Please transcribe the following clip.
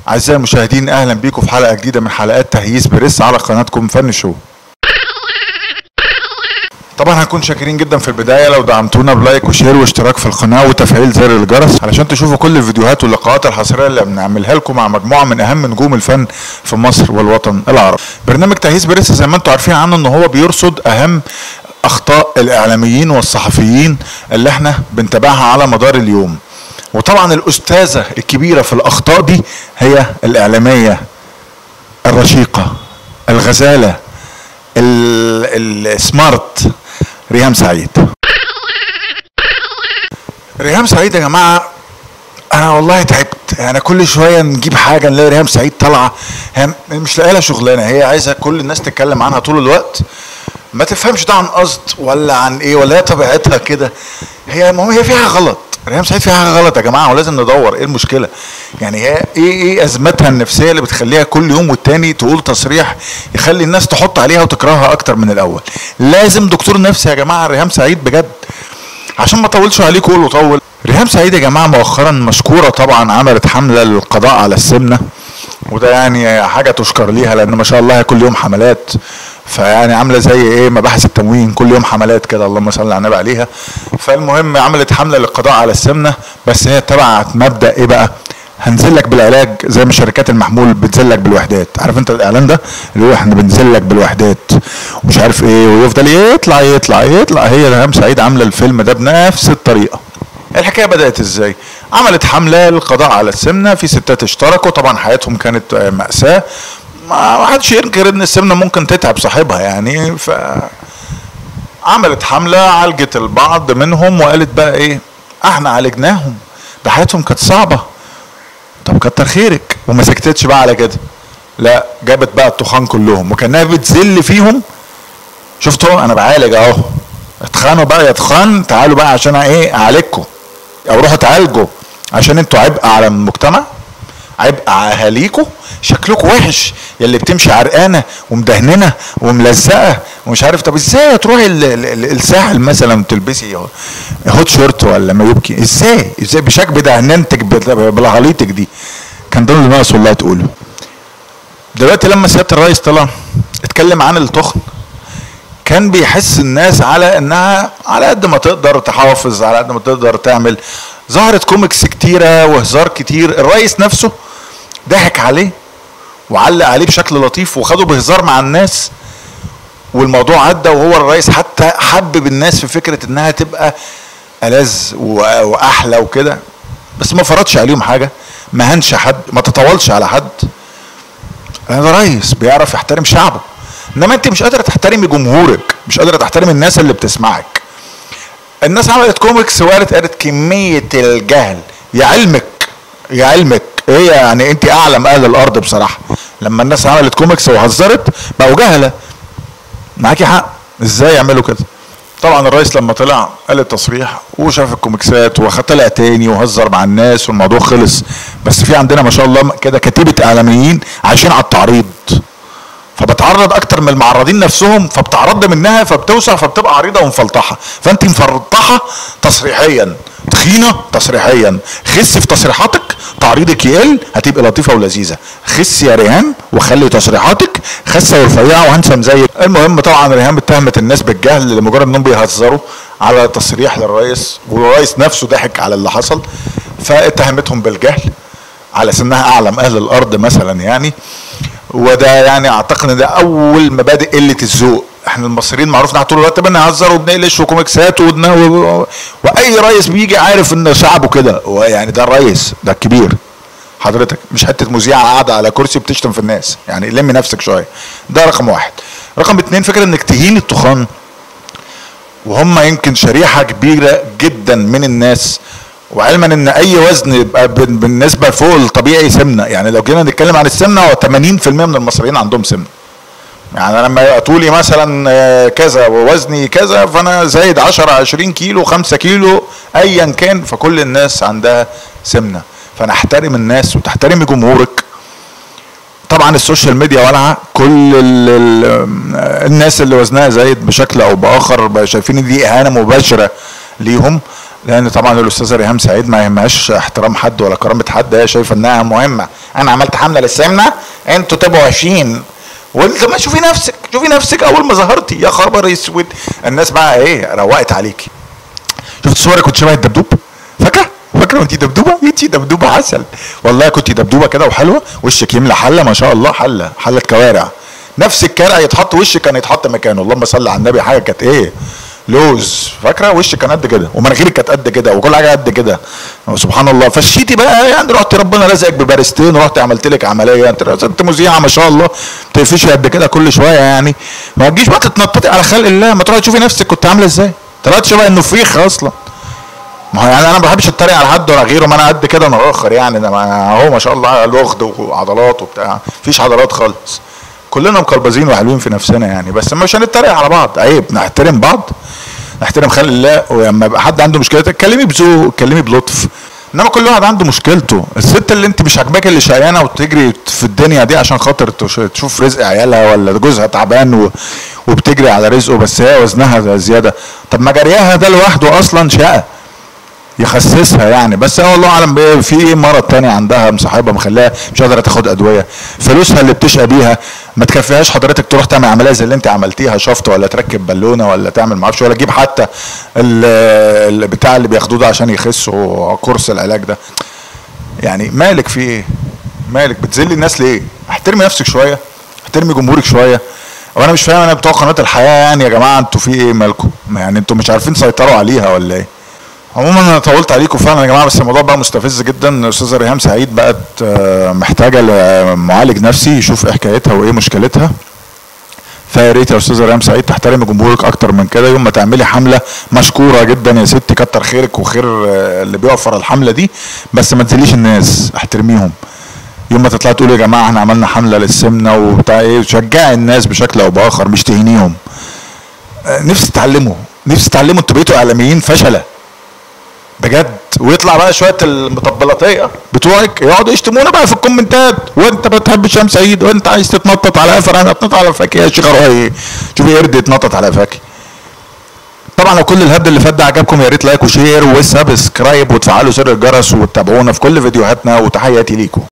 أعزائي المشاهدين أهلا بيكم في حلقة جديدة من حلقات تهييس بريس على قناتكم فن شو طبعا هنكون شاكرين جدا في البدايه لو دعمتونا بلايك وشير واشتراك في القناه وتفعيل زر الجرس علشان تشوفوا كل الفيديوهات واللقاءات الحصريه اللي بنعملها لكم مع مجموعه من اهم نجوم الفن في مصر والوطن العربي. برنامج تهييس بريس زي ما انتم عارفين عنه ان هو بيرصد اهم اخطاء الاعلاميين والصحفيين اللي احنا بنتابعها على مدار اليوم. وطبعا الاستاذه الكبيره في الاخطاء دي هي الاعلاميه الرشيقه الغزاله ال- السمارت ريهام سعيد ريهام سعيد يا جماعه انا والله تعبت انا كل شويه نجيب حاجه نلاقي ريهام سعيد طالعه هي مش لاقيه لها شغلانه هي عايزه كل الناس تتكلم عنها طول الوقت ما تفهمش ده عن قصد ولا عن ايه ولا هي طبيعتها كده هي المهم هي فيها غلط ريهام سعيد فيها حاجه غلط يا جماعه ولازم ندور ايه المشكله يعني هي ايه ايه ازمتها النفسيه اللي بتخليها كل يوم والتاني تقول تصريح يخلي الناس تحط عليها وتكرهها اكتر من الاول لازم دكتور نفسي يا جماعه ريهام سعيد بجد عشان ما اطولش عليكم قول وطول ريهام سعيد يا جماعه مؤخرا مشكوره طبعا عملت حمله للقضاء على السمنه وده يعني حاجه تشكر ليها لان ما شاء الله هي كل يوم حملات فيعني عامله زي ايه مباحث التموين كل يوم حملات كده اللهم صل على النبي عليها فالمهم عملت حمله للقضاء على السمنه بس هي اتبعت مبدا ايه بقى هنزل لك بالعلاج زي ما شركات المحمول بتنزل لك بالوحدات عارف انت الاعلان ده اللي هو احنا بننزل لك بالوحدات ومش عارف ايه ويفضل يطلع يطلع يطلع هي ريهام سعيد عامله الفيلم ده بنفس الطريقه الحكايه بدات ازاي عملت حمله للقضاء على السمنه في ستات اشتركوا طبعا حياتهم كانت آه، ماساه ما حدش ينكر ان السمنه ممكن تتعب صاحبها يعني ف عملت حمله عالجت البعض منهم وقالت بقى ايه احنا عالجناهم ده حياتهم كانت صعبه طب كتر خيرك وما سكتتش بقى على كده لا جابت بقى التخان كلهم وكانها بتذل فيهم شفتوا انا بعالج اهو اتخانوا بقى يا تخان تعالوا بقى عشان ايه اعالجكم او روحوا تعالجوا عشان انتوا عبء على المجتمع عبء على اهاليكوا شكلكوا وحش يلي بتمشي عرقانه ومدهننه وملزقه ومش عارف طب ازاي تروحي ال- ال- ال- الساحل مثلا وتلبسي هوت شورت ولا ما يبكي ازاي ازاي بشكل دهننتك بلغليتك دي كان ده اللي ناقص والله تقوله دلوقتي لما سياده الرئيس طلع اتكلم عن التخن كان بيحس الناس على انها على قد ما تقدر تحافظ على قد ما تقدر تعمل ظهرت كوميكس كتيره وهزار كتير الرئيس نفسه ضحك عليه وعلق عليه بشكل لطيف وخده بهزار مع الناس والموضوع عدى وهو الرئيس حتى حبب الناس في فكره انها تبقى ألذ و- واحلى وكده بس ما فرضش عليهم حاجه ما هنش حد ما تطولش على حد انا ده رئيس بيعرف يحترم شعبه انما انت مش قادره تحترمي جمهورك مش قادره تحترمي الناس اللي بتسمعك الناس عملت كوميكس وقالت قالت كميه الجهل يا علمك يا علمك ايه يعني انت اعلم اهل الارض بصراحه لما الناس عملت كوميكس وهزرت بقوا جهله معاكي حق ازاي يعملوا كده طبعا الرئيس لما طلع قال التصريح وشاف الكوميكسات وطلع تاني وهزر مع الناس والموضوع خلص بس في عندنا ما شاء الله كده كتيبه اعلاميين عايشين على التعريض فبتعرض اكتر من المعرضين نفسهم فبتعرض منها فبتوسع فبتبقى عريضه ومفلطحه فانت مفلطحه تصريحيا تخينه تصريحيا خس في تصريحاتك تعريضك يقل هتبقى لطيفه ولذيذه خس يا ريهام وخلي تصريحاتك خاسه ورفيعه وهنسم زيك المهم طبعا ريهام اتهمت الناس بالجهل لمجرد انهم بيهزروا على تصريح للرئيس والرئيس نفسه ضحك على اللي حصل فاتهمتهم بالجهل على اساس انها اعلم اهل الارض مثلا يعني وده يعني اعتقد ان ده اول مبادئ قله الذوق احنا المصريين معروف ان احنا طول الوقت بنهزر وبنقلش وكوميكسات وبن... و... واي رئيس بيجي عارف ان شعبه كده يعني ده الرئيس ده الكبير حضرتك مش حته مذيعه قاعده على كرسي بتشتم في الناس يعني لمي نفسك شويه ده رقم واحد رقم اتنين فكره انك تهين التخان وهم يمكن شريحه كبيره جدا من الناس وعلما ان اي وزن يبقى بال- بالنسبه فوق الطبيعي سمنه يعني لو جينا نتكلم عن السمنه هو 80% من المصريين عندهم سمنه يعني انا لما يبقى طولي مثلا آه، كذا ووزني كذا فانا زايد 10 20 كيلو 5 كيلو ايا كان فكل الناس عندها سمنه فانا احترم الناس وتحترمي جمهورك طبعا السوشيال ميديا والعه كل ال ال الناس اللي وزنها زايد بشكل او باخر بقى شايفين إن دي اهانه مباشره ليهم لان طبعا الاستاذه ريهام سعيد ما يهمهاش احترام حد ولا كرامه حد هي شايفه انها مهمه انا عملت حمله للسمنه انتوا تبقوا 20 وانت ما شوفي نفسك شوفي نفسك اول ما ظهرتي يا خبر اسود الناس بقى ايه روقت عليكي شفت صورك كنت شبه الدبدوب فاكره فاكره وانت دبدوبه انت دبدوبه عسل والله كنت دبدوبه كده وحلوه وشك يملى حله ما شاء الله حله حله كوارع نفس الكرع يتحط وشك كان يتحط مكانه اللهم صل على النبي حاجه كانت ايه لوز فاكره وشك كان قد كده ومناخيرك كانت قد كده وكل حاجه قد كده سبحان الله فشيتي بقى يعني رحت ربنا رزقك ببارستين ورحت عملت لك عمليه انت انت مذيعه ما شاء الله بتقفشي قد كده كل شويه يعني ما تجيش بقى تتنططي على خلق الله ما تروحي تشوفي نفسك كنت عامله ازاي طلعت شبه النفيخ اصلا ما هو يعني انا ما بحبش اتريق على حد ولا غيره ما انا قد كده انا اخر يعني انا ما- اهو ما شاء الله لغد وعضلات وبتاع مفيش عضلات خالص كلنا مقلبزين وحلوين في نفسنا يعني بس مش هنتريق على بعض عيب نحترم بعض نحترم خلق الله ولما يبقى حد عنده مشكله اتكلمي بذوق اتكلمي بلطف انما كل واحد عنده مشكلته الست اللي انت مش عاجباك اللي شقيانه وتجري في الدنيا دي عشان خاطر تش- تشوف رزق عيالها ولا جوزها تعبان و... وبتجري على رزقه بس هي وزنها زياده طب ما جريها ده لوحده اصلا شقه يخسسها يعني بس هو الله اعلم بيه في ايه مرض تاني عندها مصاحبها مخليها مش قادره تاخد ادويه فلوسها اللي بتشقى بيها ما تكفيهاش حضرتك تروح تعمل عمليه زي اللي انت عملتيها شفط ولا تركب بالونه ولا تعمل معرفش ولا تجيب حتى ال- البتاع اللي بياخدوه ده عشان يخسوا كورس العلاج ده يعني مالك في ايه مالك بتذلي الناس ليه احترمي نفسك شويه احترمي جمهورك شويه وانا مش فاهم انا بتوع قناه الحياه يعني يا جماعه انتوا في ايه مالكم يعني انتوا مش عارفين تسيطروا عليها ولا ايه عموما انا طولت عليكم فعلا يا جماعه بس الموضوع بقى مستفز جدا الاستاذه ريهام سعيد بقت آه، محتاجه لمعالج نفسي يشوف ايه حكايتها وايه مشكلتها فيا ريت يا استاذه ريهام سعيد تحترمي جمهورك اكتر من كده يوم ما تعملي حمله مشكوره جدا يا ستي كتر خيرك وخير آه، اللي بيقف ورا الحمله دي بس ما تزليش الناس احترميهم يوم ما تطلع تقول يا جماعه احنا عملنا حمله للسمنه وبتاع ايه تشجعي الناس بشكل او باخر مش تهينيهم آه، نفسي تتعلموا نفسي تتعلموا انتوا بقيتوا اعلاميين فشله بجد ويطلع بقى شويه المطبلاتيه بتوعك يقعدوا يشتمونا بقى في الكومنتات وانت بتحب هشام سعيد وانت عايز تتنطط على قفر انا اتنطط على فاكي يا شيخ رأي شوفي قرد يتنطط على فاكي طبعا لو كل الهبد اللي فات ده عجبكم يا ريت لايك وشير وسبسكرايب وتفعلوا زر الجرس وتتابعونا في كل فيديوهاتنا وتحياتي ليكم